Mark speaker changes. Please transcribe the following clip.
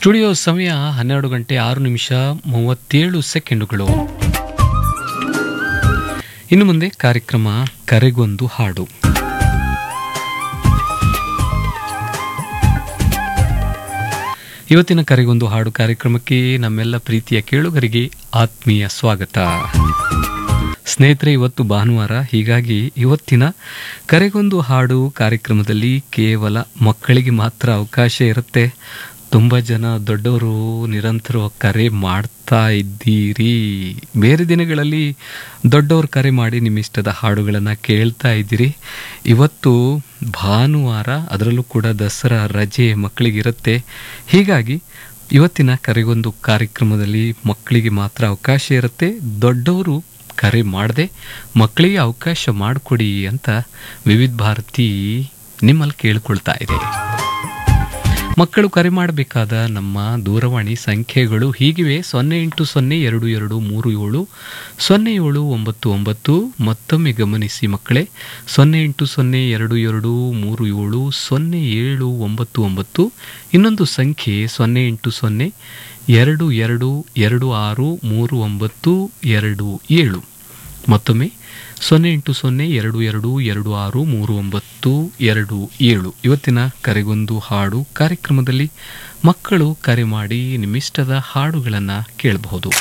Speaker 1: studio ಸಮಯ ಹನ್ನೆರಡು ಗಂಟೆ ಆರು ನಿಮಿಷ ಮೂವತ್ತೇಳು ಸೆಕೆಂಡುಗಳು ಇನ್ನು ಮುಂದೆ ಕಾರ್ಯಕ್ರಮ ಕರೆಗೊಂದು ಹಾಡು ಇವತ್ತಿನ ಕರೆಗೊಂದು ಹಾಡು ಕಾರ್ಯಕ್ರಮಕ್ಕೆ ನಮ್ಮೆಲ್ಲ ಪ್ರೀತಿಯ ಕೇಳುಗರಿಗೆ ಆತ್ಮೀಯ ಸ್ವಾಗತ ಸ್ನೇಹಿತರೆ ಇವತ್ತು ಭಾನುವಾರ ಹೀಗಾಗಿ ಇವತ್ತಿನ ಕರೆಗೊಂದು ಹಾಡು ಕಾರ್ಯಕ್ರಮದಲ್ಲಿ ಕೇವಲ ಮಕ್ಕಳಿಗೆ ಮಾತ್ರ ಅವಕಾಶ ಇರುತ್ತೆ ತುಂಬ ಜನ ದೊಡ್ಡವರು ನಿರಂತರವಾಗಿ ಕರೆ ಮಾಡ್ತಾ ಇದ್ದೀರಿ ಬೇರೆ ದಿನಗಳಲ್ಲಿ ದೊಡ್ಡವರು ಕರೆ ಮಾಡಿ ನಿಮ್ಮ ಇಷ್ಟದ ಹಾಡುಗಳನ್ನು ಕೇಳ್ತಾ ಇದ್ದೀರಿ ಇವತ್ತು ಭಾನುವಾರ ಅದರಲ್ಲೂ ಕೂಡ ದಸರಾ ರಜೆ ಮಕ್ಕಳಿಗಿರುತ್ತೆ ಹೀಗಾಗಿ ಇವತ್ತಿನ ಕರೆಗೊಂದು ಕಾರ್ಯಕ್ರಮದಲ್ಲಿ ಮಕ್ಕಳಿಗೆ ಮಾತ್ರ ಅವಕಾಶ ಇರುತ್ತೆ ದೊಡ್ಡವರು ಕರೆ ಮಾಡದೆ ಮಕ್ಕಳಿಗೆ ಅವಕಾಶ ಮಾಡಿಕೊಡಿ ಅಂತ ವಿವಿಧ ಭಾರತಿ ನಿಮ್ಮಲ್ಲಿ ಕೇಳ್ಕೊಳ್ತಾ ಇದೆ ಮಕ್ಕಳು ಕರೆ ಮಾಡಬೇಕಾದ ನಮ್ಮ ದೂರವಾಣಿ ಸಂಖ್ಯೆಗಳು ಹೀಗಿವೆ ಸೊನ್ನೆ ಎಂಟು ಸೊನ್ನೆ ಎರಡು ಎರಡು ಮೂರು ಏಳು ಸೊನ್ನೆ ಏಳು ಒಂಬತ್ತು ಒಂಬತ್ತು ಮತ್ತೊಮ್ಮೆ ಗಮನಿಸಿ ಮಕ್ಕಳೇ ಸೊನ್ನೆ ಎಂಟು ಸೊನ್ನೆ ಎರಡು ಎರಡು ಮೂರು ಏಳು ಸೊನ್ನೆ ಏಳು ಒಂಬತ್ತು ಒಂಬತ್ತು ಇನ್ನೊಂದು ಸಂಖ್ಯೆ ಸೊನ್ನೆ ಎಂಟು ಸೊನ್ನೆ ಎರಡು ಎರಡು ಎರಡು ಆರು ಮೂರು ಒಂಬತ್ತು ಎರಡು ಏಳು ಮತ್ತೊಮ್ಮೆ ಸೊನ್ನೆ ಎಂಟು ಸೊನ್ನೆ ಎರಡು ಎರಡು ಎರಡು ಆರು ಮೂರು ಒಂಬತ್ತು ಎರಡು ಏಳು ಇವತ್ತಿನ ಕರೆಗೊಂದು ಹಾಡು ಕಾರ್ಯಕ್ರಮದಲ್ಲಿ ಮಕ್ಕಳು ಕರೆ ಮಾಡಿ ನಿಮ್ಮಿಷ್ಟದ ಹಾಡುಗಳನ್ನು ಕೇಳಬಹುದು